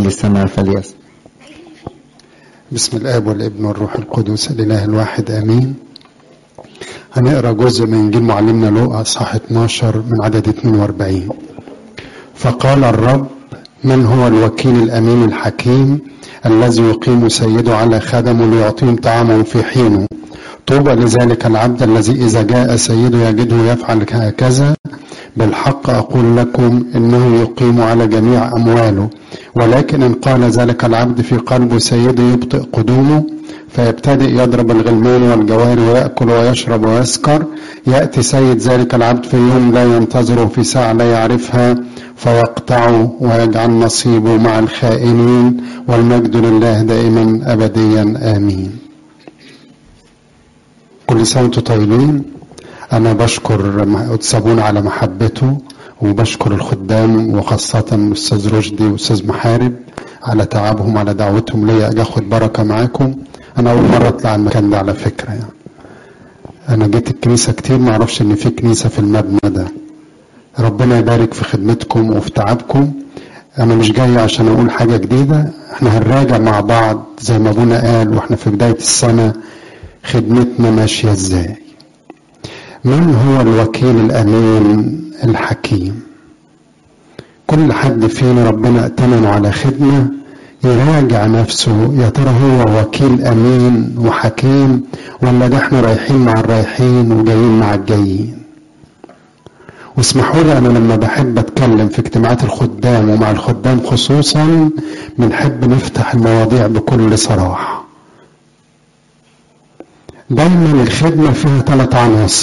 للسماء فليسمع بسم الاب والابن والروح القدس الاله الواحد امين هنقرا جزء من انجيل معلمنا لوقا صح 12 من عدد 42 فقال الرب من هو الوكيل الامين الحكيم الذي يقيم سيده على خدمه ليعطيهم طعامهم في حينه طوبى لذلك العبد الذي اذا جاء سيده يجده يفعل هكذا بالحق اقول لكم انه يقيم على جميع امواله ولكن ان قال ذلك العبد في قلبه سيده يبطئ قدومه فيبتدئ يضرب الغلمان والجواري ويأكل ويشرب ويسكر يأتي سيد ذلك العبد في يوم لا ينتظره في ساعة لا يعرفها فيقطعه ويجعل نصيبه مع الخائنين والمجد لله دائما أبديا آمين كل سنة وانتم طيبين أنا بشكر صابون على محبته وبشكر الخدام وخاصة الأستاذ رشدي والأستاذ محارب على تعبهم على دعوتهم ليا أجي أخد بركة معاكم أنا أول مرة أطلع المكان ده على فكرة يعني أنا جيت الكنيسة كتير ما أعرفش إن في كنيسة في المبنى ده ربنا يبارك في خدمتكم وفي تعبكم أنا مش جاي عشان أقول حاجة جديدة إحنا هنراجع مع بعض زي ما أبونا قال وإحنا في بداية السنة خدمتنا ماشية إزاي من هو الوكيل الأمين الحكيم كل حد فينا ربنا ائتمنه على خدمة يراجع نفسه يا ترى هو وكيل أمين وحكيم ولا ده احنا رايحين مع الرايحين وجايين مع الجايين واسمحوا لي انا لما بحب اتكلم في اجتماعات الخدام ومع الخدام خصوصا بنحب نفتح المواضيع بكل صراحه دايما الخدمه فيها ثلاث عناصر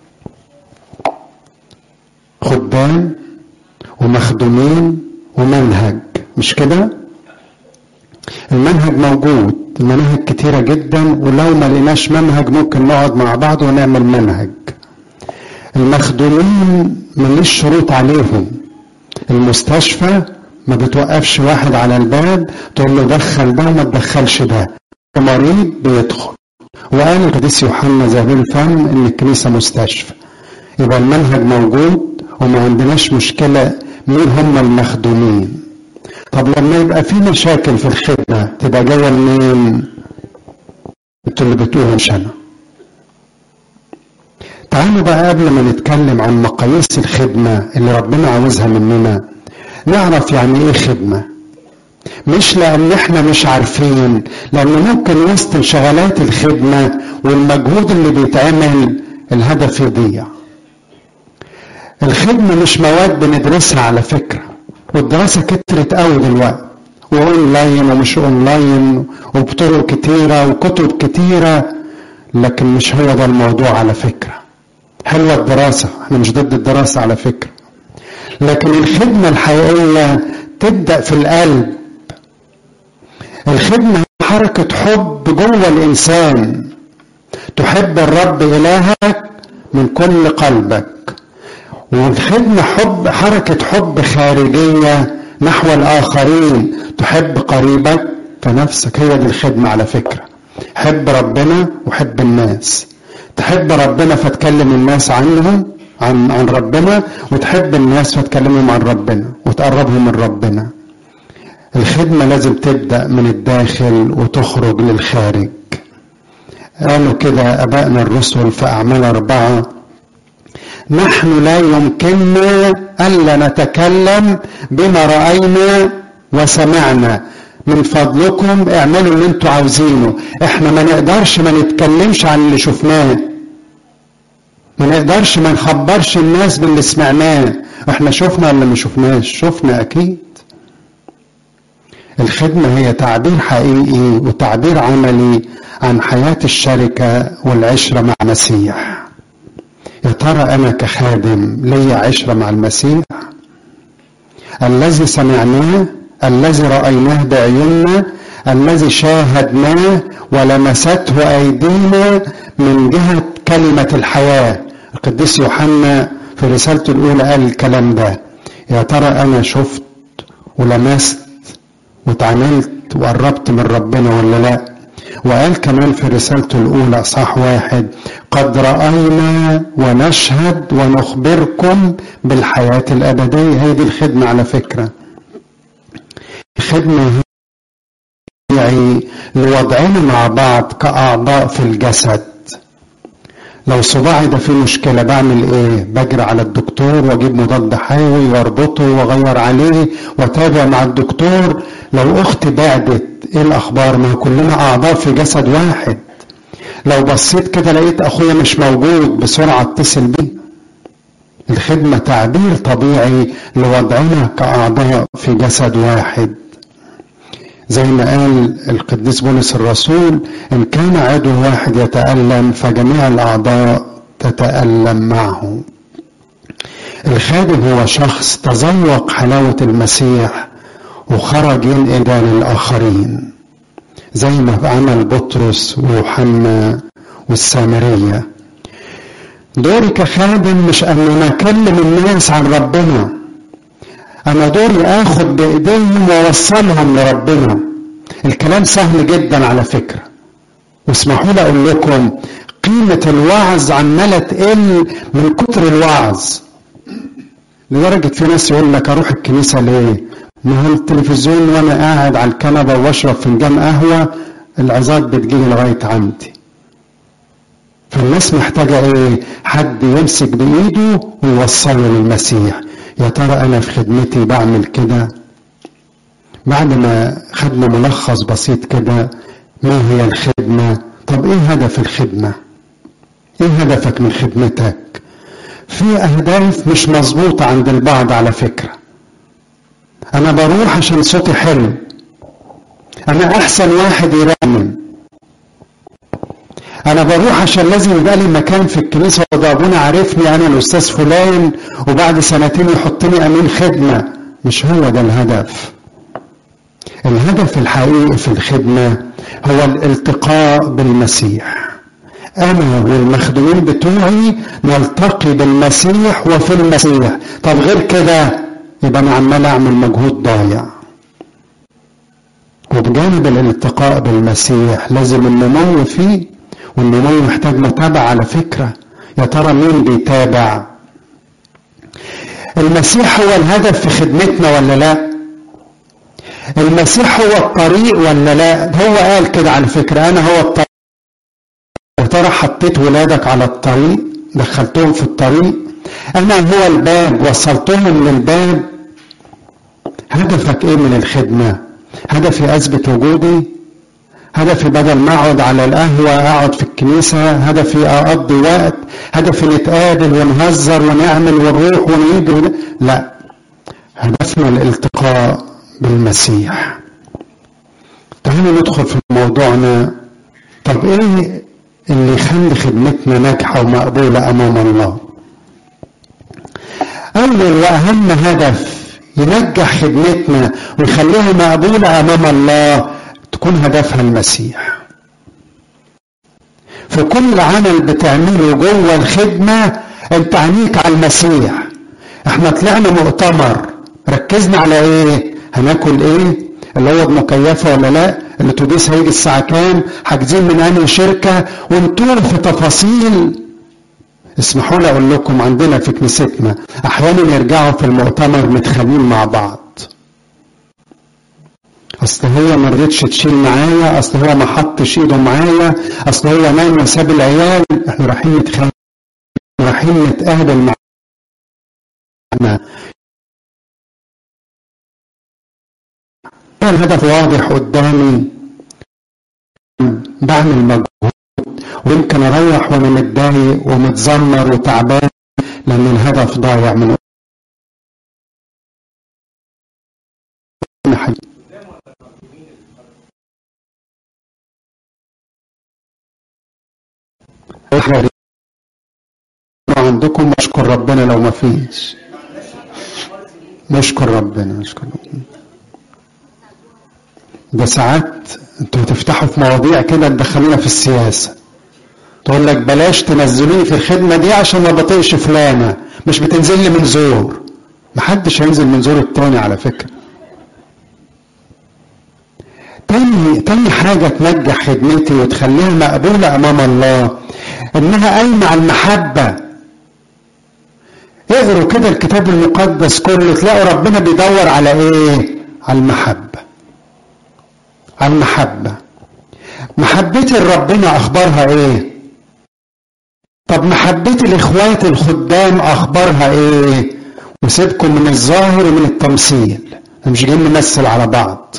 خدام ومخدومين ومنهج مش كده المنهج موجود المناهج كتيرة جدا ولو ما لقيناش منهج ممكن نقعد مع بعض ونعمل منهج المخدومين مليش شروط عليهم المستشفى ما بتوقفش واحد على الباب تقول له دخل ده وما تدخلش ده مريض بيدخل وقال القديس يوحنا زابيل الفم ان الكنيسه مستشفى يبقى المنهج موجود وما عندناش مشكله مين هم المخدومين طب لما يبقى في مشاكل في الخدمه تبقى جايه منين انتوا اللي بتقولوا مش انا تعالوا بقى قبل ما نتكلم عن مقاييس الخدمة اللي ربنا عاوزها مننا نعرف يعني ايه خدمة مش لان احنا مش عارفين لان ممكن وسط انشغالات الخدمة والمجهود اللي بيتعمل الهدف يضيع الخدمة مش مواد بندرسها على فكرة والدراسة كترت قوي دلوقتي واونلاين ومش اونلاين وبطرق كتيرة وكتب كتيرة لكن مش هو ده الموضوع على فكره حلوة الدراسة احنا مش ضد الدراسة على فكرة لكن الخدمة الحقيقية تبدأ في القلب الخدمة حركة حب جوه الإنسان تحب الرب إلهك من كل قلبك والخدمة حب حركة حب خارجية نحو الآخرين تحب قريبك كنفسك هي دي الخدمة على فكرة حب ربنا وحب الناس تحب ربنا فتكلم الناس عنهم عن عن ربنا وتحب الناس فتكلمهم عن ربنا وتقربهم من ربنا الخدمة لازم تبدأ من الداخل وتخرج للخارج قالوا كده أبائنا الرسل في أعمال أربعة نحن لا يمكننا ألا نتكلم بما رأينا وسمعنا من فضلكم اعملوا اللي انتوا عاوزينه احنا ما نقدرش ما نتكلمش عن اللي شفناه ما نقدرش ما نخبرش الناس باللي سمعناه احنا شفنا ولا ما شفناش شفنا اكيد الخدمة هي تعبير حقيقي وتعبير عملي عن حياة الشركة والعشرة مع المسيح يا ترى أنا كخادم لي عشرة مع المسيح الذي سمعناه الذي رأيناه بعيوننا الذي شاهدناه ولمسته أيدينا من جهة كلمة الحياة القديس يوحنا في رسالته الأولى قال الكلام ده يا ترى أنا شفت ولمست واتعاملت وقربت من ربنا ولا لا وقال كمان في رسالته الأولى صح واحد قد رأينا ونشهد ونخبركم بالحياة الأبدية هي دي الخدمة على فكرة الخدمة هي لوضعنا مع بعض كأعضاء في الجسد لو صباعي ده فيه مشكلة بعمل ايه بجري على الدكتور واجيب مضاد حيوي واربطه واغير عليه واتابع مع الدكتور لو اختي بعدت ايه الاخبار ما كلنا اعضاء في جسد واحد لو بصيت كده لقيت اخويا مش موجود بسرعة اتصل بيه الخدمة تعبير طبيعي لوضعنا كأعضاء في جسد واحد زي ما قال القديس بولس الرسول إن كان عضو واحد يتألم فجميع الأعضاء تتألم معه الخادم هو شخص تذوق حلاوة المسيح وخرج ينقل ده للآخرين زي ما عمل بطرس ويوحنا والسامرية دوري كخادم مش أن أكلم الناس عن ربنا أنا دوري آخد بإيديهم وأوصلهم لربنا الكلام سهل جدا على فكرة واسمحوا لي أقول لكم قيمة الوعظ عمالة تقل من كتر الوعظ لدرجة في ناس يقول لك أروح الكنيسة ليه؟ ما هو التلفزيون وأنا قاعد على الكنبة وأشرب فنجان قهوة العظات بتجيلي لغاية عندي فالناس محتاجة ايه حد يمسك بايده ويوصله للمسيح يا ترى انا في خدمتي بعمل كده بعد ما خدنا ملخص بسيط كده ما هي الخدمة طب ايه هدف الخدمة ايه هدفك من خدمتك في اهداف مش مظبوطة عند البعض على فكرة انا بروح عشان صوتي حلو انا احسن واحد يرنم انا بروح عشان لازم يبقى لي مكان في الكنيسه وده ابونا عارفني انا الاستاذ فلان وبعد سنتين يحطني امين خدمه مش هو ده الهدف الهدف الحقيقي في الخدمه هو الالتقاء بالمسيح انا والمخدومين بتوعي نلتقي بالمسيح وفي المسيح طب غير كده يبقى انا عمال اعمل مجهود ضايع وبجانب الالتقاء بالمسيح لازم النمو فيه والنمو محتاج متابعة على فكرة يا ترى مين بيتابع المسيح هو الهدف في خدمتنا ولا لا المسيح هو الطريق ولا لا هو قال كده على فكرة أنا هو الطريق يا ترى حطيت ولادك على الطريق دخلتهم في الطريق أنا هو الباب وصلتهم للباب هدفك إيه من الخدمة هدفي أثبت وجودي هدفي بدل ما اقعد على القهوة اقعد في الكنيسة هدفي اقضي وقت هدفي نتقابل ونهزر ونعمل ونروح ونيجي لا هدفنا الالتقاء بالمسيح تعالوا ندخل في موضوعنا طب ايه اللي يخلي خدمتنا ناجحة ومقبولة امام الله اول واهم هدف ينجح خدمتنا ويخليها مقبولة امام الله تكون هدفها المسيح في كل عمل بتعمله جوه الخدمة انت عينيك على المسيح احنا طلعنا مؤتمر ركزنا على ايه هناكل ايه اللي هو مكيفة ولا لا الاتوبيس هيجي الساعة كام حاجزين من انهي شركة ونطول في تفاصيل اسمحوا لي اقول لكم عندنا في كنيستنا احيانا يرجعوا في المؤتمر متخانقين مع بعض اصل هي ما رضتش تشيل معايا اصل هو ما حطش ايده معايا اصل هو نام وساب العيال احنا رايحين نتخانق رايحين نتقابل مع الهدف واضح قدامي بعمل مجهود ويمكن اروح وانا متضايق ومتذمر وتعبان لان الهدف ضايع من حاجة. عندكم اشكر ربنا لو ما فيش نشكر ربنا نشكر ربنا ده ساعات انتوا تفتحوا في مواضيع كده تدخلونا في السياسة تقول لك بلاش تنزلوني في الخدمة دي عشان ما بطيقش فلانة مش بتنزل لي من زور محدش هينزل من زور التاني على فكرة تاني تاني حاجة تنجح خدمتي وتخليها مقبولة أمام الله إنها قايمة على المحبة اقروا كده الكتاب المقدس كله تلاقوا ربنا بيدور على إيه؟ على المحبة المحبة محبتي لربنا أخبارها إيه؟ طب محبتي لإخواتي الخدام أخبارها إيه؟ وسيبكم من الظاهر ومن التمثيل مش جايين نمثل على بعض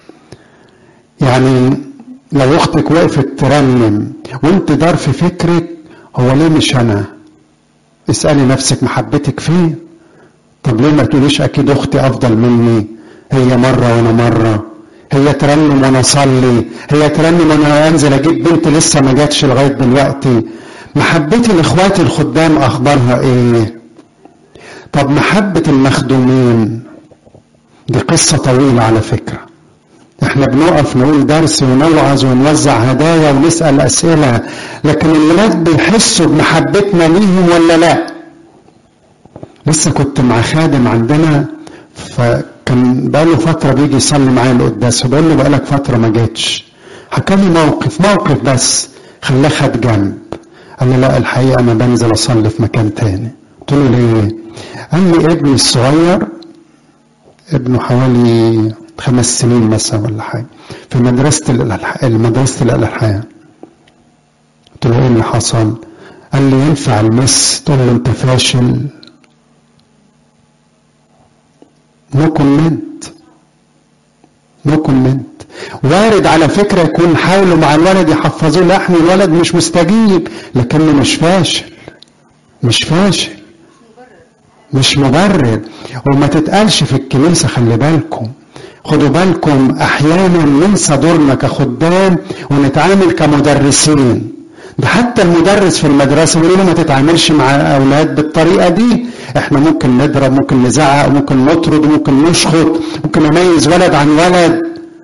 يعني لو اختك وقفت ترنم وانت دار في فكرك هو ليه مش انا اسالي نفسك محبتك فين طب ليه ما تقوليش اكيد اختي افضل مني هي مره وانا مره هي ترنم وانا اصلي هي ترنم وانا انزل اجيب بنت لسه ما جاتش لغايه دلوقتي محبتي لاخواتي الخدام اخبارها ايه طب محبه المخدومين دي قصه طويله على فكره احنا بنقف نقول درس ونوعظ ونوزع هدايا ونسال اسئله لكن الولاد بيحسوا بمحبتنا ليهم ولا لا لسه كنت مع خادم عندنا فكان بقاله فتره بيجي يصلي معايا القداس فبقول له بقالك فتره ما جيتش حكى لي موقف موقف بس خلاه خد جنب قال لي لا الحقيقه انا بنزل اصلي في مكان تاني قلت له ليه قال لي ابني الصغير ابنه حوالي خمس سنين مثلا ولا حاجه في مدرسه مدرسه الالحان قلت له ايه اللي حصل؟ قال لي ينفع المس تقول له انت فاشل نو كومنت نو كومنت وارد على فكره يكون حاولوا مع الولد يحفظوه لحن الولد مش مستجيب لكنه مش فاشل مش فاشل مش مبرر وما تتقالش في الكنيسه خلي بالكم خدوا بالكم احيانا ننسى دورنا كخدام ونتعامل كمدرسين ده حتى المدرس في المدرسة يقول له ما تتعاملش مع أولاد بالطريقة دي احنا ممكن نضرب ممكن نزعق ممكن نطرد ممكن نشخط ممكن نميز ولد عن ولد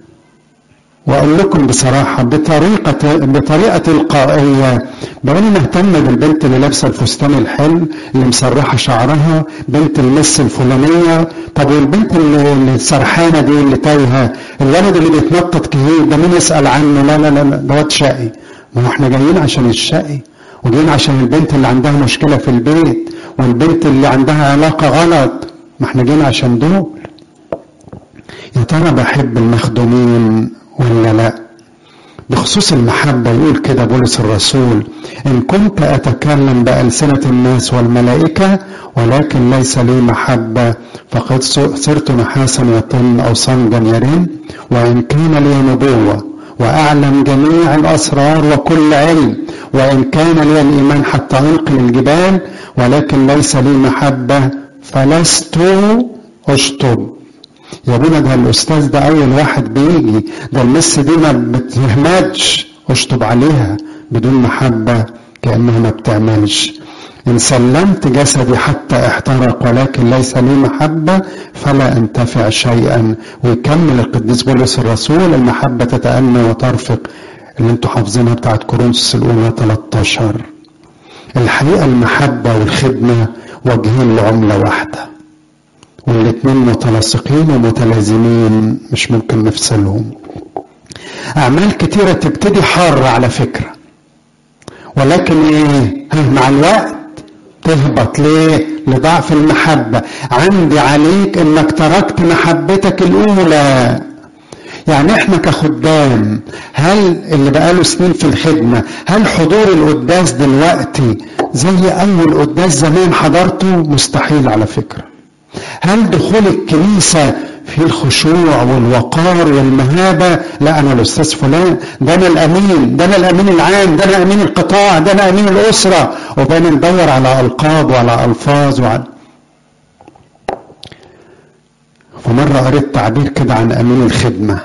واقول لكم بصراحه بطريقه بطريقه تلقائيه بقول نهتم بالبنت اللي لابسه الفستان الحلو اللي مسرحه شعرها بنت المس الفلانيه طب والبنت اللي السرحانه دي اللي تايهه الولد اللي بيتنطط كتير ده مين يسال عنه لا لا لا ده واد شقي ما هو احنا جايين عشان الشقي وجايين عشان البنت اللي عندها مشكله في البيت والبنت اللي عندها علاقه غلط ما احنا جايين عشان دول يا ترى بحب المخدومين ولا لا بخصوص المحبة يقول كده بولس الرسول إن كنت أتكلم بألسنة الناس والملائكة ولكن ليس لي محبة فقد صرت نحاسا وطن أو صنجا يرن وإن كان لي نبوة وأعلم جميع الأسرار وكل علم وإن كان لي الإيمان حتى أنقل الجبال ولكن ليس لي محبة فلست أشطب يا ابونا ده الاستاذ ده اول واحد بيجي ده المس دي ما بتهمتش اشطب عليها بدون محبه كانها ما بتعملش ان سلمت جسدي حتى احترق ولكن ليس لي محبه فلا انتفع شيئا ويكمل القديس بولس الرسول المحبه تتأنى وترفق اللي انتوا حافظينها بتاعت كورنثوس الاولى 13 الحقيقه المحبه والخدمه وجهين لعمله واحده والاتنين متلاصقين ومتلازمين مش ممكن نفصلهم أعمال كتيرة تبتدي حارة على فكرة ولكن إيه مع الوقت تهبط ليه لضعف المحبة عندي عليك إنك تركت محبتك الأولى يعني احنا كخدام هل اللي بقاله سنين في الخدمة هل حضور القداس دلوقتي زي أول قداس زمان حضرته مستحيل على فكرة هل دخول الكنيسة في الخشوع والوقار والمهابة لا أنا الأستاذ فلان ده أنا الأمين ده أنا الأمين العام ده أنا أمين القطاع ده أنا أمين الأسرة وبقينا ندور على ألقاب وعلى ألفاظ وعلى فمرة قريت تعبير كده عن أمين الخدمة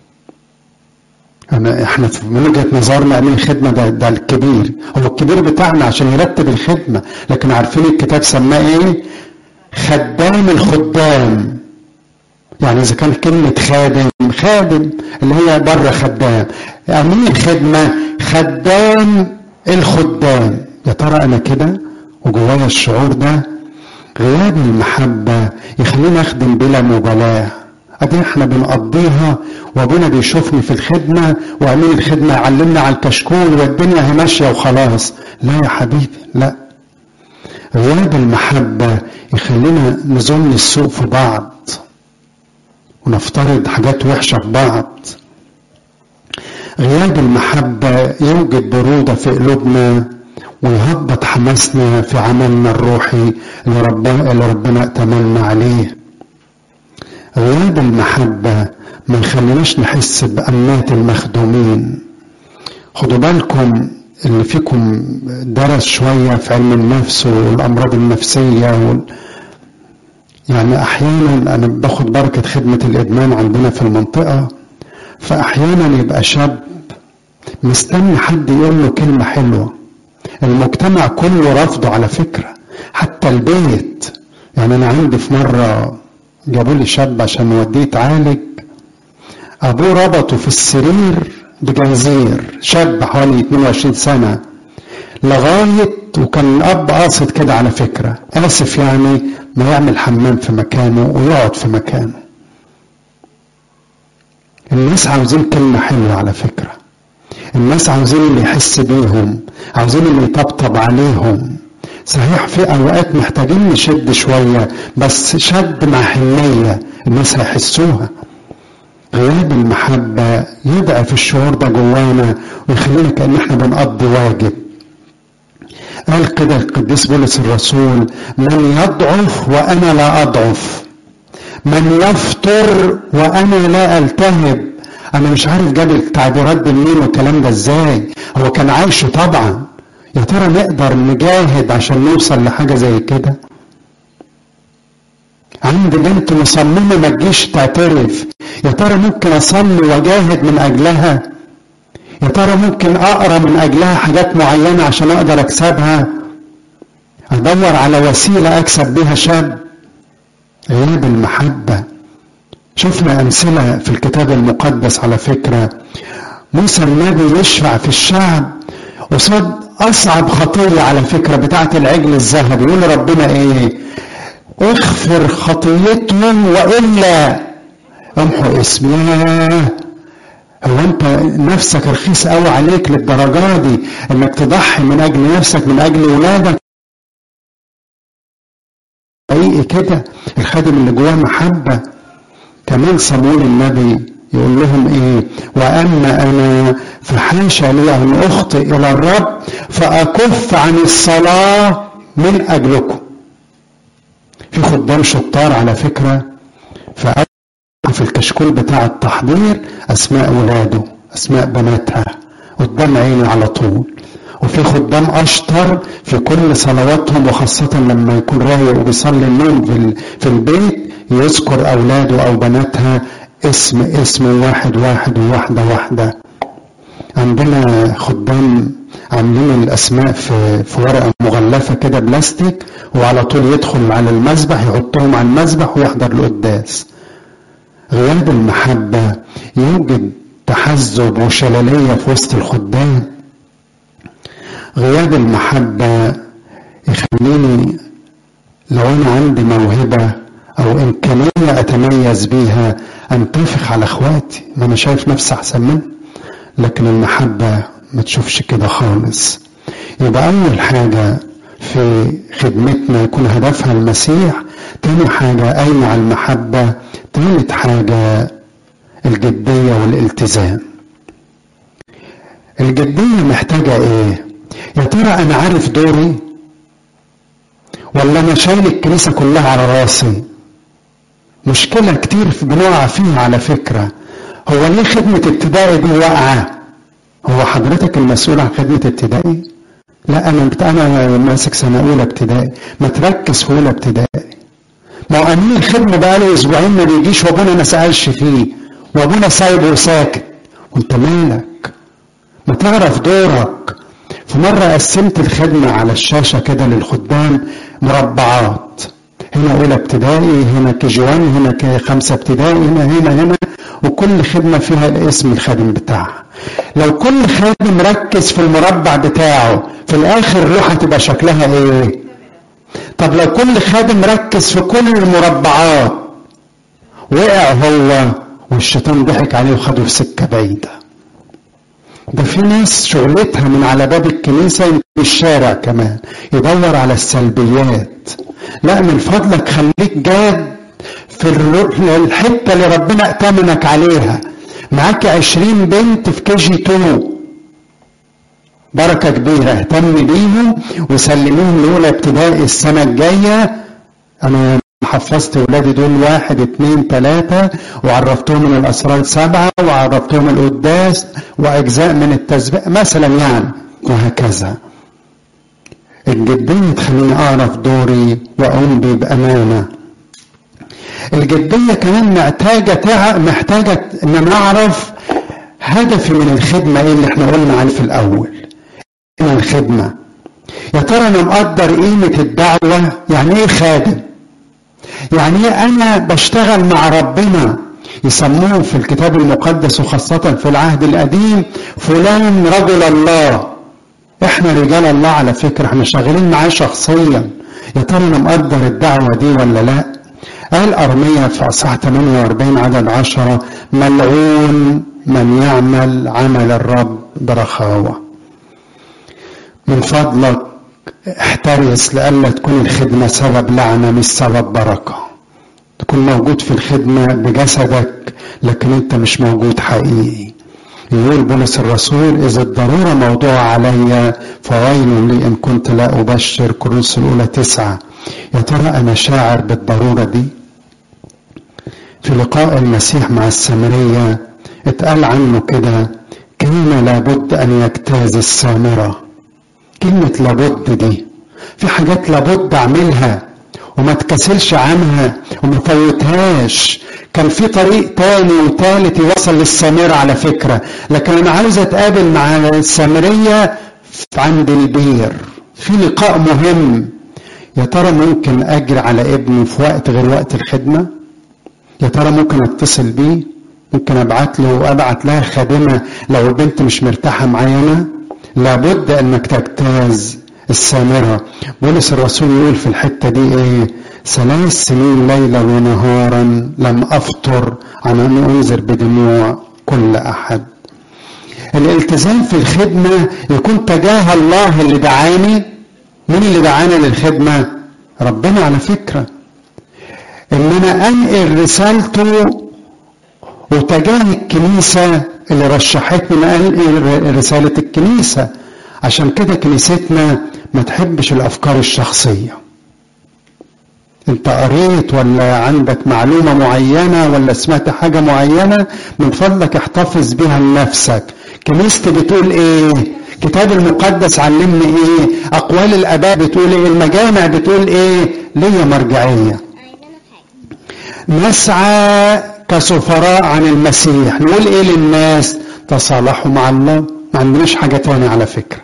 أنا إحنا من وجهة نظرنا أمين الخدمة ده, ده الكبير هو الكبير بتاعنا عشان يرتب الخدمة لكن عارفين الكتاب سماه إيه؟ خدام الخدام يعني اذا كان كلمة خادم خادم اللي هي بره خدام امين الخدمة خدام الخدام يا ترى انا كده وجوايا الشعور ده غياب المحبة يخليني اخدم بلا مبالاة ادي احنا بنقضيها وابونا بيشوفني في الخدمة وامين الخدمة يعلمنا على الكشكول والدنيا هي ماشية وخلاص لا يا حبيبي لا غياب المحبة يخلينا نظن السوء في بعض ونفترض حاجات وحشة في بعض غياب المحبة يوجد برودة في قلوبنا ويهبط حماسنا في عملنا الروحي اللي ربنا, اللي ربنا ائتمنا عليه غياب المحبة ما يخليناش نحس بأمات المخدومين خدوا بالكم اللي فيكم درس شوية في علم النفس والأمراض النفسية وال... يعني أحيانا أنا باخد بركة خدمة الإدمان عندنا في المنطقة فأحيانا يبقى شاب مستني حد يقول له كلمة حلوة المجتمع كله رافضه على فكرة حتى البيت يعني أنا عندي في مرة جابوا لي شاب عشان يوديه يتعالج أبوه ربطه في السرير بجنزير شاب حوالي 22 سنة لغاية وكان الأب قاصد كده على فكرة آسف يعني ما يعمل حمام في مكانه ويقعد في مكانه الناس عاوزين كلمة حلوة على فكرة الناس عاوزين اللي يحس بيهم عاوزين اللي يطبطب عليهم صحيح في اوقات محتاجين نشد شوية بس شد مع حنية الناس هيحسوها غياب المحبة يضعف الشعور ده جوانا ويخلينا كأن احنا بنقضي واجب قال كده القديس بولس الرسول من يضعف وأنا لا أضعف من يفطر وأنا لا ألتهب أنا مش عارف جاب التعبيرات دي منين والكلام ده إزاي هو كان عايشه طبعا يا ترى نقدر نجاهد عشان نوصل لحاجة زي كده عندي بنت مصممة ما تجيش تعترف يا ترى ممكن أصلي وأجاهد من أجلها يا ترى ممكن أقرأ من أجلها حاجات معينة عشان أقدر أكسبها أدور على وسيلة أكسب بيها شاب غياب المحبة شفنا أمثلة في الكتاب المقدس على فكرة موسى النبي يشفع في الشعب قصاد أصعب خطية على فكرة بتاعة العجل الذهبي يقول ربنا إيه اغفر خطيتهم وإلا امحو اسمي هو انت نفسك رخيص قوي عليك للدرجة دي انك تضحي من اجل نفسك من اجل ولادك حقيقي كده الخادم اللي جواه محبة كمان صمويل النبي يقول لهم ايه واما انا فحاشا لي ان اخطئ الى الرب فاكف عن الصلاة من اجلكم في خدام شطار على فكرة في الكشكول بتاع التحضير اسماء ولاده اسماء بناتها قدام عيني على طول وفي خدام اشطر في كل صلواتهم وخاصة لما يكون رايق وبيصلي النوم في, في البيت يذكر اولاده او بناتها اسم اسم واحد واحد وواحدة واحدة عندنا خدام عاملين الاسماء في في ورقه مغلفه كده بلاستيك وعلى طول يدخل على المسبح يحطهم على المسبح ويحضر القداس غياب المحبه يوجد تحزب وشلاليه في وسط الخدام غياب المحبه يخليني لو انا عندي موهبه او امكانيه اتميز بيها انتفخ على اخواتي ما انا شايف نفسي احسن منهم لكن المحبه ما تشوفش كده خالص يبقى أول حاجة في خدمتنا يكون هدفها المسيح تاني حاجة قايمة على المحبة تالت حاجة الجدية والالتزام الجدية محتاجة ايه يا ترى انا عارف دوري ولا انا شايل الكنيسة كلها على راسي مشكلة كتير بنقع فيها على فكرة هو ليه خدمة ابتدائي دي واقعة هو حضرتك المسؤول عن خدمة ابتدائي؟ لا أنا أنا ماسك سنة أولى ابتدائي، ما تركز في أولى ابتدائي. ما هو أمين الخدمة بقاله أسبوعين ما بيجيش وأبونا ما سألش فيه، وأبونا سايبه وساكت، وأنت مالك؟ ما تعرف دورك. في مرة قسمت الخدمة على الشاشة كده للخدام مربعات. هنا أولى ابتدائي، هنا كي جي 1 هنا خمسة ابتدائي، هنا هنا هنا وكل خدمة فيها الاسم الخادم بتاعها لو كل خادم ركز في المربع بتاعه في الاخر اللوحة تبقى شكلها ايه طب لو كل خادم ركز في كل المربعات وقع هو والشيطان ضحك عليه وخده في سكة بعيدة ده في ناس شغلتها من على باب الكنيسة في الشارع كمان يدور على السلبيات لا من فضلك خليك جاد في الحتة اللي ربنا ائتمنك عليها معاك عشرين بنت في كي جي 2 بركة كبيرة اهتم بيهم وسلموهم لأولى ابتدائي السنة الجاية أنا حفظت ولادي دول واحد اتنين تلاتة وعرفتهم من الأسرار سبعة وعرفتهم القداس وأجزاء من التسبيح مثلا يعني وهكذا الجدية تخليني أعرف دوري وأقوم بيه بأمانة الجدية كمان محتاجة تع... محتاجة إن أنا أعرف هدفي من الخدمة إيه اللي إحنا قلنا عليه في الأول من الخدمة يا ترى أنا مقدر قيمة الدعوة يعني إيه خادم يعني إيه أنا بشتغل مع ربنا يسموه في الكتاب المقدس وخاصة في العهد القديم فلان رجل الله احنا رجال الله على فكرة احنا شغالين معاه شخصيا يا ترى انا مقدر الدعوة دي ولا لا قال أرمية في أصحاح 48 عدد عشرة ملعون من يعمل عمل الرب برخاوة من فضلك احترس لألا تكون الخدمة سبب لعنة مش سبب بركة تكون موجود في الخدمة بجسدك لكن انت مش موجود حقيقي يقول بولس الرسول إذا الضرورة موضوع علي فويل لي إن كنت لا أبشر كورنثوس الأولى تسعة يا ترى أنا شاعر بالضرورة دي في لقاء المسيح مع السامرية اتقال عنه كده كان لابد أن يجتاز السامرة كلمة لابد دي في حاجات لابد أعملها وما تكسلش عنها وما فوتهاش كان في طريق تاني وتالت يوصل للسامرة على فكرة لكن أنا عاوز أتقابل مع السامرية عند البير في لقاء مهم يا ترى ممكن أجري على ابني في وقت غير وقت الخدمة يا ترى ممكن أتصل بيه ممكن أبعت له وأبعت لها خادمة لو البنت مش مرتاحة معايا أنا لابد أنك تجتاز السامرة بولس الرسول يقول في الحتة دي إيه ثلاث سنين ليلا ونهارا لم أفطر عن أن أنذر بدموع كل أحد الالتزام في الخدمة يكون تجاه الله اللي دعاني مين اللي دعاني للخدمة ربنا على فكرة ان انا انقل رسالته وتجاه الكنيسة اللي رشحتني انقل رسالة الكنيسة عشان كده كنيستنا ما تحبش الافكار الشخصيه انت قريت ولا عندك معلومة معينة ولا سمعت حاجة معينة من فضلك احتفظ بها لنفسك كنيستي بتقول ايه كتاب المقدس علمني ايه اقوال الاباء بتقول ايه المجامع بتقول ايه ليا مرجعية نسعى كسفراء عن المسيح نقول ايه للناس تصالحوا مع الله ما عندناش حاجة تاني على فكرة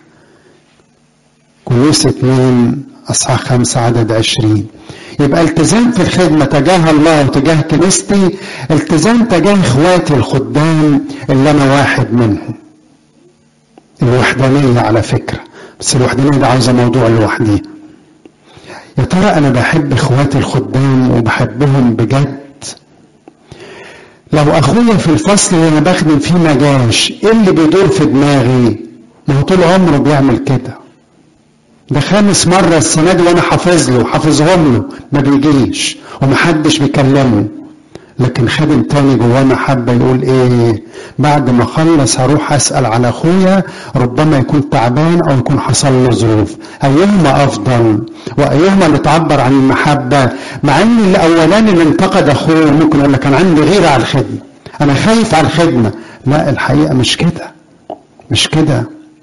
كنيسة اتنين أصحاح خمسة عدد عشرين يبقى التزام في الخدمة تجاه الله وتجاه كنيستي التزام تجاه اخواتي الخدام اللي انا واحد منهم الوحدانية على فكرة بس الوحدانية دي عاوزة موضوع لوحدي يا ترى انا بحب اخواتي الخدام وبحبهم بجد لو اخويا في الفصل اللي انا بخدم فيه ما جاش ايه اللي بيدور في دماغي ما هو طول عمره بيعمل كده ده خامس مرة السنة دي وأنا حافظ له حافظهم له ما بيجيش ومحدش بيكلمه لكن خادم تاني جواه محبة يقول إيه بعد ما أخلص هروح أسأل على أخويا ربما يكون تعبان أو يكون حصل له ظروف أيهما أفضل وأيهما اللي تعبر عن المحبة مع إن الأولاني اللي انتقد أخوه ممكن يقول لك كان عندي غيرة على الخدمة أنا خايف على الخدمة لا الحقيقة مش كده مش كده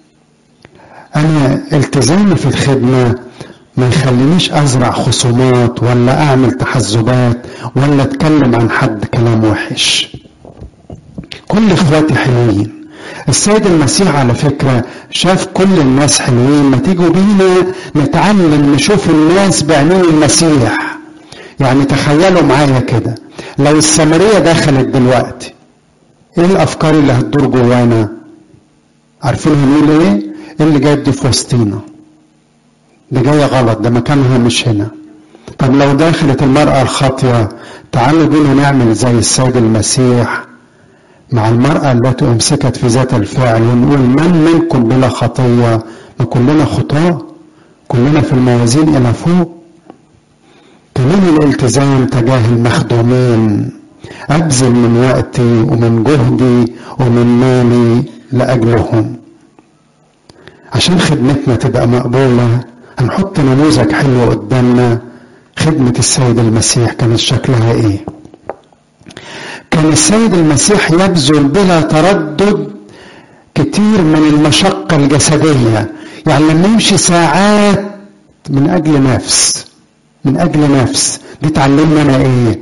أنا التزامي في الخدمة ما يخلينيش أزرع خصومات ولا أعمل تحزبات ولا أتكلم عن حد كلام وحش كل إخواتي حلوين السيد المسيح على فكرة شاف كل الناس حلوين ما تيجوا بينا نتعلم نشوف الناس بعينين المسيح يعني تخيلوا معايا كده لو السامرية دخلت دلوقتي ايه الافكار اللي هتدور جوانا عارفين هنقول ايه اللي جايب دي في وسطينا ده جاية غلط ده مكانها مش هنا طب لو دخلت المرأة الخاطية تعالوا بينا نعمل زي السيد المسيح مع المرأة التي أمسكت في ذات الفعل ونقول من منكم بلا خطية ما كلنا خطاة كلنا في الموازين إلى فوق كمان الالتزام تجاه المخدومين أبذل من وقتي ومن جهدي ومن مالي لأجلهم عشان خدمتنا تبقى مقبولة هنحط نموذج حلو قدامنا خدمة السيد المسيح كانت شكلها ايه كان السيد المسيح يبذل بلا تردد كتير من المشقة الجسدية يعني لما يمشي ساعات من أجل نفس من أجل نفس دي تعلمنا أنا إيه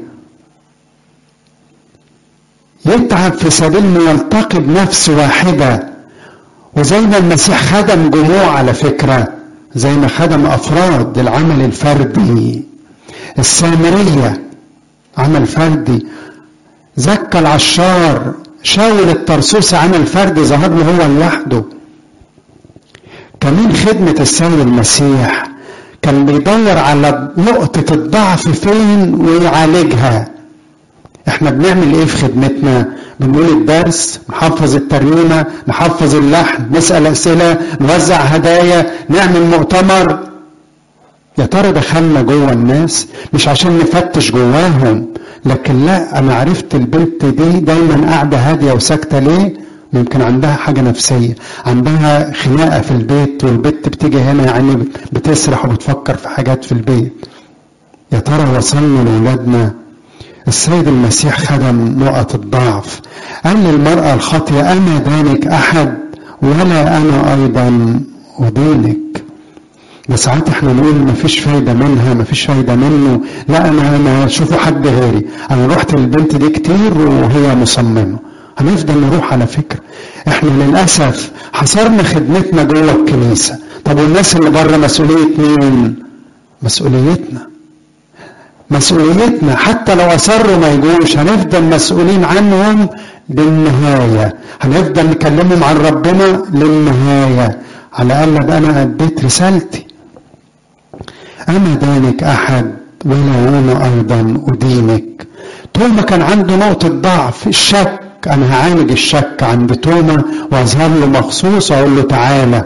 يتعب في سبيل انه يلتقي بنفس واحده وزي ما المسيح خدم جموع على فكره زي ما خدم افراد العمل الفردي السامريه عمل فردي زكى العشار شاول الطرسوسي عمل فردي ظهر له هو لوحده كمان خدمة السيد المسيح كان بيدور على نقطة الضعف فين ويعالجها احنا بنعمل ايه في خدمتنا بنقول الدرس نحفظ الترنيمه نحفظ اللحن نسال اسئله نوزع هدايا نعمل مؤتمر يا ترى دخلنا جوه الناس مش عشان نفتش جواهم لكن لا انا عرفت البنت دي دايما قاعده هاديه وساكته ليه ممكن عندها حاجة نفسية عندها خناقة في البيت والبت بتيجي هنا يعني بتسرح وبتفكر في حاجات في البيت يا ترى وصلنا لأولادنا السيد المسيح خدم نقط الضعف قال للمرأة الخاطئة أنا دانك أحد ولا أنا أيضا أدينك ده ساعات احنا نقول مفيش فايدة منها مفيش فايدة منه لا أنا أنا شوفوا حد غيري أنا رحت للبنت دي كتير وهي مصممة هنفضل نروح على فكرة احنا للأسف حصرنا خدمتنا جوه الكنيسة طب والناس اللي بره مسؤولية مين؟ مسؤوليتنا مسؤوليتنا حتى لو أصروا ما يجوش هنفضل مسؤولين عنهم للنهاية هنفضل نكلمهم عن ربنا للنهاية على الأقل أبقى أنا أديت رسالتي أما دانك أحد ولا أنا أيضا أدينك توما كان عنده نقطة ضعف الشك أنا هعالج الشك عند توما وأظهر له مخصوص وأقول له تعالى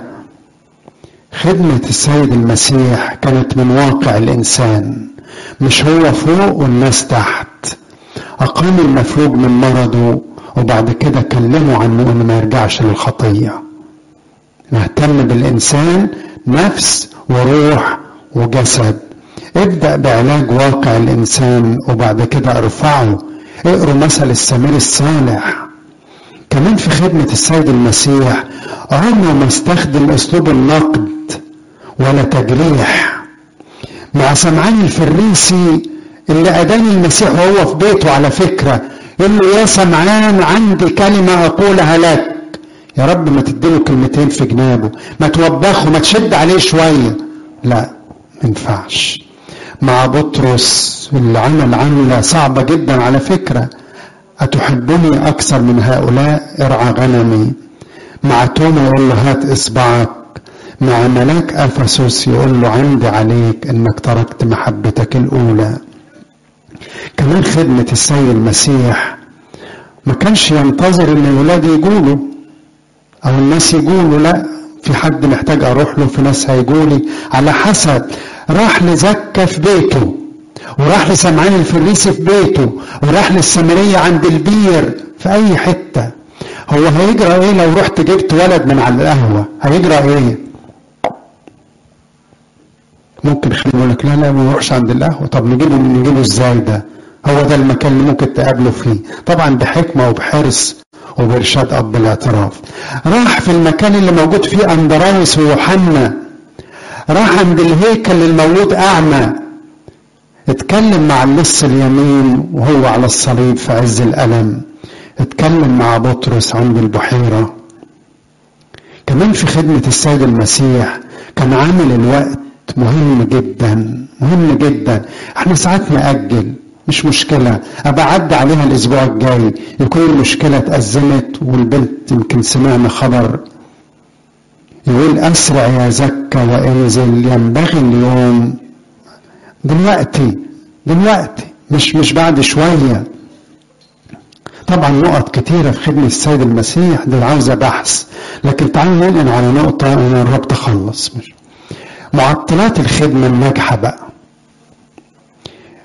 خدمة السيد المسيح كانت من واقع الإنسان مش هو فوق والناس تحت أقام المفلوج من مرضه وبعد كده كلموا عنه إنه ما يرجعش للخطية نهتم بالإنسان نفس وروح وجسد ابدأ بعلاج واقع الإنسان وبعد كده ارفعه اقروا مثل السمير الصالح كمان في خدمة السيد المسيح عمره ما استخدم أسلوب النقد ولا تجريح مع سمعان الفريسي اللي أداني المسيح وهو في بيته على فكرة يقول له يا سمعان عندي كلمة أقولها لك يا رب ما تديله كلمتين في جنابه ما توبخه ما تشد عليه شوية لا ما ينفعش مع بطرس اللي عمل عملة صعبة جدا على فكرة أتحبني أكثر من هؤلاء ارعى غنمي مع توما يقول له هات إصبعك مع ملاك أفسس يقول له عندي عليك إنك تركت محبتك الأولى كمان خدمة السيد المسيح ما كانش ينتظر إن الولاد يقولوا أو الناس يقولوا لا في حد محتاج أروح له في ناس هيقولي على حسب راح لزكا في بيته وراح لسمعان الفريسي في بيته وراح للسامرية عند البير في أي حتة هو هيجرى إيه لو رحت جبت ولد من على القهوة هيجرى إيه ممكن خلينا يقول لك لا لا ما نروحش عند القهوة طب نجيبه نجيبه ازاي ده هو ده المكان اللي ممكن تقابله فيه طبعا بحكمة وبحرص وبإرشاد أب الاعتراف راح في المكان اللي موجود فيه أندراوس ويوحنا راح عند الهيكل المولود أعمى اتكلم مع اللص اليمين وهو على الصليب في عز الألم اتكلم مع بطرس عند البحيرة كمان في خدمة السيد المسيح كان عامل الوقت مهم جدا مهم جدا احنا ساعات نأجل مش مشكلة أبقى أعدي عليها الأسبوع الجاي يكون المشكلة اتأزمت والبنت يمكن سمعنا خبر يقول أسرع يا زكا وانزل ينبغي اليوم دلوقتي دلوقتي مش مش بعد شوية طبعا نقط كتيرة في خدمة السيد المسيح دي عاوزة بحث لكن تعالوا ننقل على نقطة أنا قربت أخلص مش معطلات الخدمة الناجحة بقى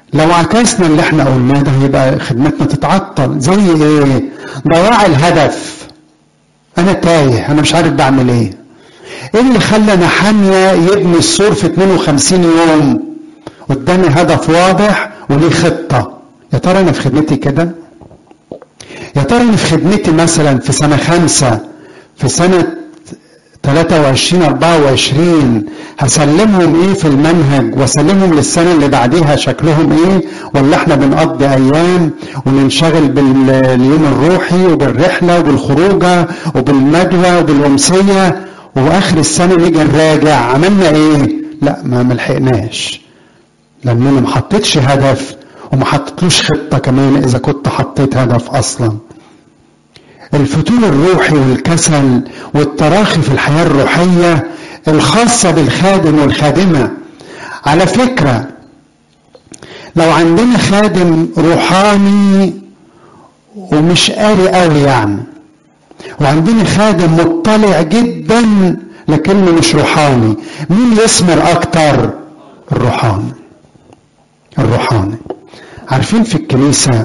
لو عكسنا اللي احنا قلناه ده هيبقى خدمتنا تتعطل زي ايه ضياع الهدف انا تايه انا مش عارف بعمل ايه ايه اللي خلى نحامية يبني السور في 52 يوم قدامي هدف واضح وليه خطة يا ترى انا في خدمتي كده يا ترى انا في خدمتي مثلا في سنة خمسة في سنة 23 24 هسلمهم ايه في المنهج واسلمهم للسنه اللي بعديها شكلهم ايه ولا احنا بنقضي ايام وننشغل باليوم الروحي وبالرحله وبالخروجه وبالندوه وبالامسيه واخر السنه نيجي نراجع عملنا ايه لا ما ملحقناش لان انا ما حطيتش هدف وما حطيتلوش خطه كمان اذا كنت حطيت هدف اصلا الفتور الروحي والكسل والتراخي في الحياة الروحية الخاصة بالخادم والخادمة على فكرة لو عندنا خادم روحاني ومش قاري قوي يعني وعندنا خادم مطلع جدا لكنه مش روحاني مين يثمر اكتر الروحاني الروحاني عارفين في الكنيسه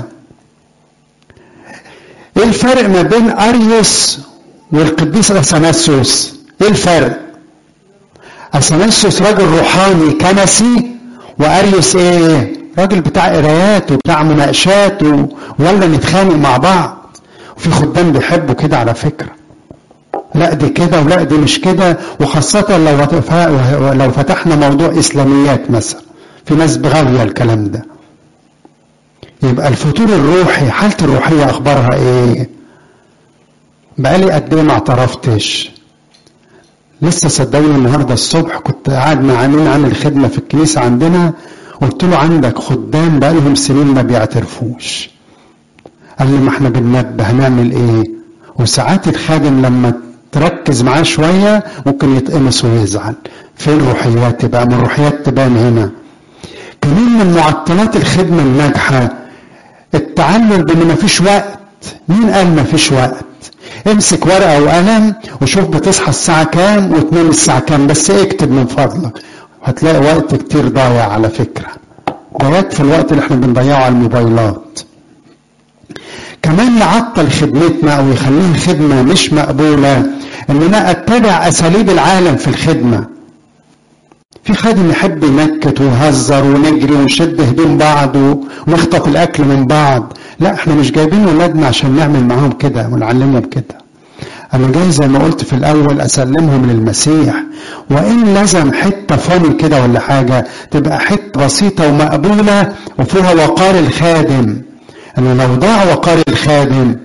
ايه الفرق ما بين اريوس والقديس اثناسيوس ايه الفرق اثناسيوس راجل روحاني كنسي واريوس ايه راجل بتاع قرايات وبتاع مناقشات و... ولا نتخانق مع بعض وفي خدام بيحبوا كده على فكره لا دي كده ولا دي مش كده وخاصة لو لو فتحنا موضوع إسلاميات مثلا في ناس بغاوية الكلام ده يبقى الفتور الروحي حالتي الروحية أخبارها إيه؟ بقالي قد إيه ما اعترفتش لسه صدقوني النهاردة الصبح كنت قاعد مع مين عامل خدمة في الكنيسة عندنا قلت له عندك خدام بقالهم سنين ما بيعترفوش قال لي ما احنا بننبه هنعمل ايه وساعات الخادم لما تركز معاه شوية ممكن يتقمص ويزعل فين روحيات بقى من الروحيات تبان هنا كمان من معطلات الخدمة الناجحة التعلل بان مفيش وقت مين قال مفيش وقت امسك ورقة وقلم وشوف بتصحى الساعة كام وتنام الساعة كام بس اكتب من فضلك هتلاقي وقت كتير ضايع على فكرة ده يكفي الوقت اللي احنا بنضيعه على الموبايلات كمان يعطل خدمتنا او يخليها خدمة مش مقبولة ان انا اتبع اساليب العالم في الخدمة في خادم يحب ينكت ويهزر ونجري ونشد هدوم بعض ونخطف الاكل من بعض لا احنا مش جايبين ولادنا عشان نعمل معاهم كده ونعلمهم كده انا جاي زي ما قلت في الاول اسلمهم للمسيح وان لزم حته فن كده ولا حاجه تبقى حته بسيطه ومقبوله وفيها وقار الخادم انا لو ضاع وقار الخادم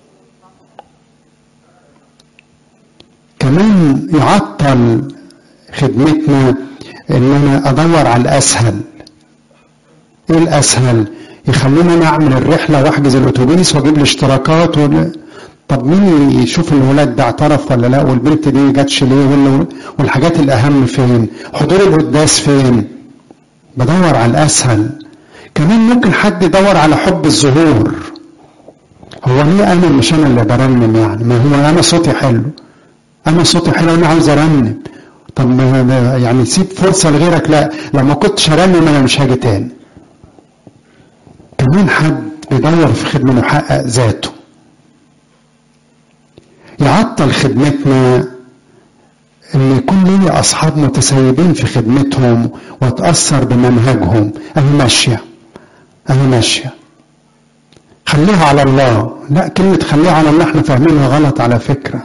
كمان يعطل خدمتنا ان انا ادور على الاسهل ايه الاسهل يخلوني انا اعمل الرحله واحجز الاتوبيس واجيب الاشتراكات و... طب مين يشوف الولاد ده اعترف ولا لا والبنت دي جاتش ليه ولا والحاجات الاهم فين حضور القداس فين بدور على الاسهل كمان ممكن حد يدور على حب الظهور هو ليه انا مش انا اللي برنم يعني ما هو انا صوتي حلو انا صوتي حلو انا عاوز ارنم طب ما يعني سيب فرصة لغيرك لا لو ما كنتش هرنم انا مش هاجي تاني كمان حد بيدور في خدمة يحقق ذاته يعطل خدمتنا ان يكون لي اصحاب متسيبين في خدمتهم واتاثر بمنهجهم انا ماشيه انا ماشيه خليها على الله لا كلمه خليها على الله احنا فاهمينها غلط على فكره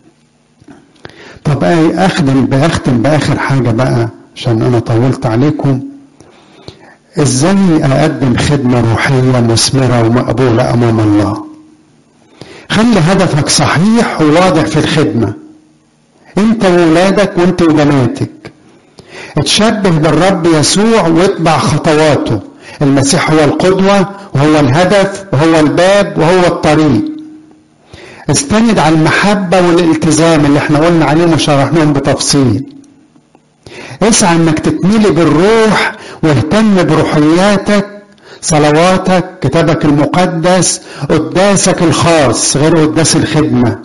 طب ايه اخدم باختم باخر حاجه بقى عشان انا طولت عليكم ازاي اقدم خدمه روحيه مثمره ومقبوله امام الله خلي هدفك صحيح وواضح في الخدمه انت وولادك وانت وبناتك اتشبه بالرب يسوع واتبع خطواته المسيح هو القدوة وهو الهدف وهو الباب وهو الطريق استند على المحبة والالتزام اللي احنا قلنا عليهم وشرحناهم بتفصيل اسعى انك تتملي بالروح واهتم بروحياتك صلواتك كتابك المقدس قداسك الخاص غير قداس الخدمه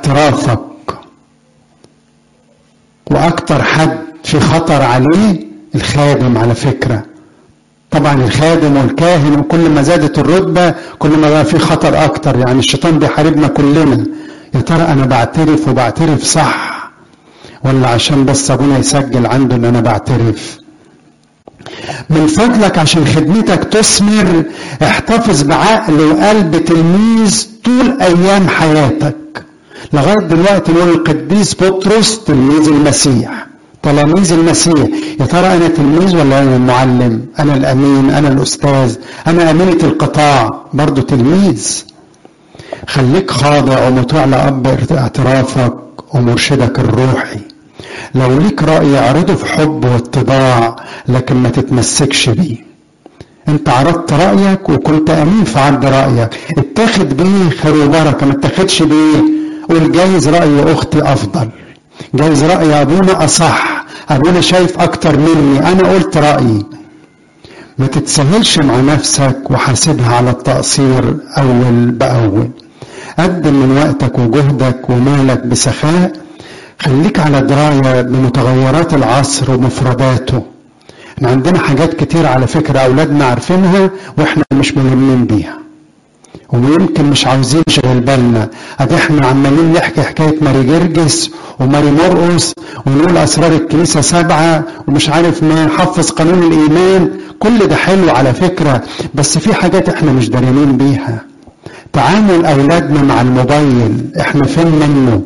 اعترافك واكتر حد في خطر عليه الخادم على فكرة طبعا الخادم والكاهن وكل ما زادت الرتبة كل ما بقى في خطر أكتر يعني الشيطان بيحاربنا كلنا يا ترى أنا بعترف وبعترف صح ولا عشان بس أبونا يسجل عنده إن أنا بعترف من فضلك عشان خدمتك تثمر احتفظ بعقل وقلب تلميذ طول ايام حياتك لغايه دلوقتي نقول القديس بطرس تلميذ المسيح تلاميذ المسيح يا ترى انا تلميذ ولا انا المعلم انا الامين انا الاستاذ انا امينه القطاع برضو تلميذ خليك خاضع ومطيع لاب اعترافك ومرشدك الروحي لو ليك رأي اعرضه في حب واتباع لكن ما تتمسكش بيه انت عرضت رأيك وكنت امين في عرض رأيك اتخذ بيه خير وبركة ما اتخذش بيه قول جايز رأي اختي افضل جايز رأي ابونا اصح ابونا شايف اكتر مني انا قلت رأيي ما تتسهلش مع نفسك وحاسبها على التقصير اول باول قدم من وقتك وجهدك ومالك بسخاء خليك على دراية بمتغيرات العصر ومفرداته احنا عندنا حاجات كتير على فكرة أولادنا عارفينها وإحنا مش مهمين بيها ويمكن مش عاوزين شغل بالنا ادي احنا عمالين نحكي حكايه ماري جرجس وماري مرقس ونقول اسرار الكنيسه سبعه ومش عارف ما حفظ قانون الايمان كل ده حلو على فكره بس في حاجات احنا مش داريين بيها تعامل اولادنا مع الموبايل احنا فين منه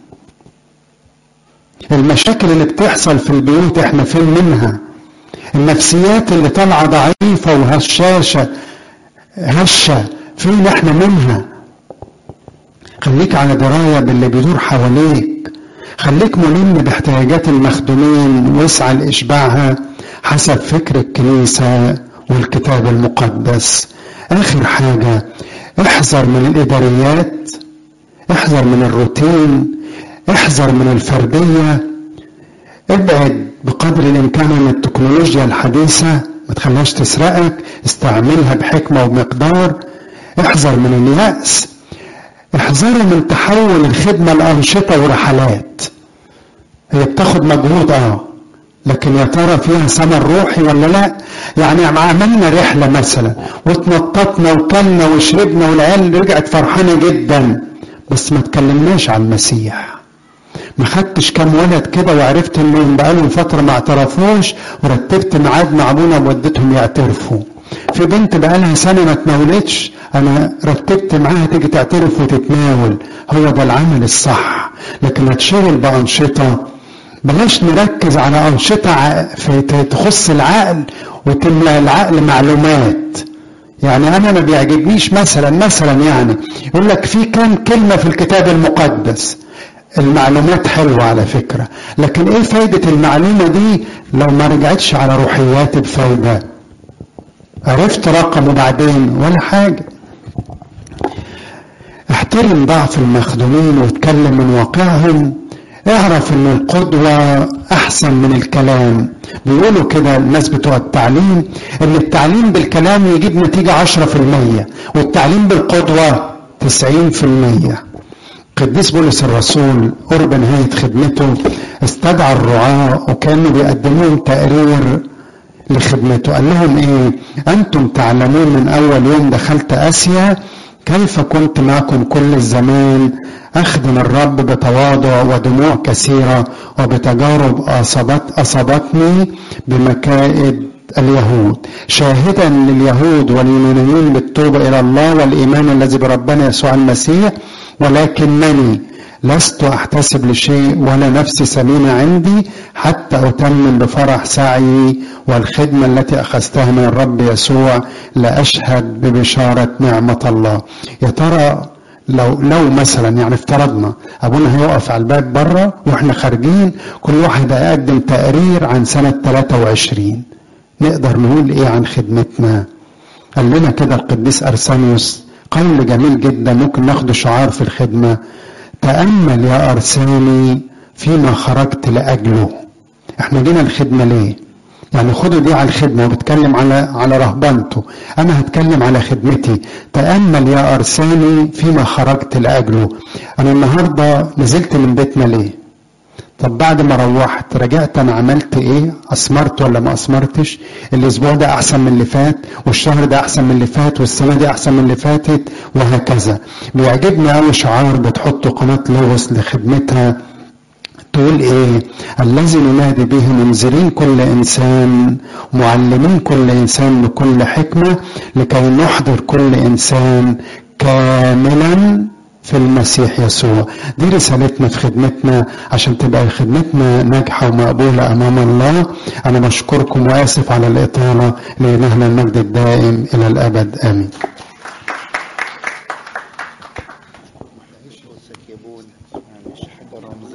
المشاكل اللي بتحصل في البيوت احنا فين منها النفسيات اللي طالعه ضعيفه وهشاشه هشه فين احنا منها خليك على درايه باللي بيدور حواليك خليك ملم باحتياجات المخدومين واسعى لاشباعها حسب فكر الكنيسه والكتاب المقدس اخر حاجه احذر من الاداريات احذر من الروتين احذر من الفردية ابعد بقدر الامكان من التكنولوجيا الحديثة ما تخليهاش تسرقك استعملها بحكمة وبمقدار احذر من اليأس احذروا من تحول الخدمة لأنشطة ورحلات هي بتاخد مجهود اه لكن يا ترى فيها ثمر روحي ولا لا يعني عملنا رحلة مثلا واتنططنا وكلنا وشربنا والعيال رجعت فرحانة جدا بس ما تكلمناش عن المسيح ما خدتش كام ولد كده وعرفت انهم بقالهم فتره ما اعترفوش ورتبت ميعاد مع ابونا ووديتهم يعترفوا في بنت بقالها سنه ما تناولتش انا رتبت معاها تيجي تعترف وتتناول هو ده العمل الصح لكن هتشغل بانشطه بلاش نركز على انشطه في تخص العقل وتملى العقل معلومات يعني انا ما بيعجبنيش مثلا مثلا يعني يقول لك في كام كلمه في الكتاب المقدس المعلومات حلوة على فكرة لكن ايه فايدة المعلومة دي لو ما رجعتش على روحياتي بفايدة عرفت رقم وبعدين ولا حاجة احترم ضعف المخدومين واتكلم من واقعهم اعرف ان القدوة احسن من الكلام بيقولوا كده الناس بتوع التعليم ان التعليم بالكلام يجيب نتيجة عشرة في المية والتعليم بالقدوة تسعين في المية قديس بولس الرسول قرب نهاية خدمته استدعى الرعاة وكانوا بيقدموا تقرير لخدمته قال لهم ايه انتم تعلمون من اول يوم دخلت اسيا كيف كنت معكم كل الزمان اخدم الرب بتواضع ودموع كثيرة وبتجارب اصابت اصابتني بمكائد اليهود شاهدا لليهود واليونانيين بالتوبة الى الله والايمان الذي بربنا يسوع المسيح ولكنني لست احتسب لشيء ولا نفسي سمينة عندي حتى اتمم بفرح سعيي والخدمة التي اخذتها من الرب يسوع لاشهد ببشارة نعمة الله يا ترى لو لو مثلا يعني افترضنا ابونا هيقف على الباب بره واحنا خارجين كل واحد هيقدم تقرير عن سنة 23 نقدر نقول ايه عن خدمتنا قال لنا كده القديس ارسانيوس قول جميل جدا ممكن ناخده شعار في الخدمة تأمل يا أرساني فيما خرجت لأجله احنا جينا الخدمة ليه يعني خدوا دي على الخدمة وبتكلم على على رهبنته أنا هتكلم على خدمتي تأمل يا أرساني فيما خرجت لأجله أنا النهاردة نزلت من بيتنا ليه طب بعد ما روحت رجعت انا عملت ايه اثمرت ولا ما اثمرتش الاسبوع ده احسن من اللي فات والشهر ده احسن من اللي فات والسنه دي احسن من اللي فاتت وهكذا بيعجبني قوي شعار بتحطه قناه لوغوس لخدمتها تقول ايه الذي ننادي به منذرين كل انسان معلمين كل انسان بكل حكمه لكي نحضر كل انسان كاملا في المسيح يسوع دي رسالتنا في خدمتنا عشان تبقى خدمتنا ناجحة ومقبولة أمام الله أنا بشكركم وآسف على الإطالة لنهل المجد الدائم إلى الأبد آمين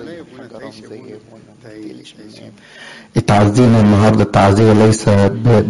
اتعزينا النهارده التعزيه ليس ب-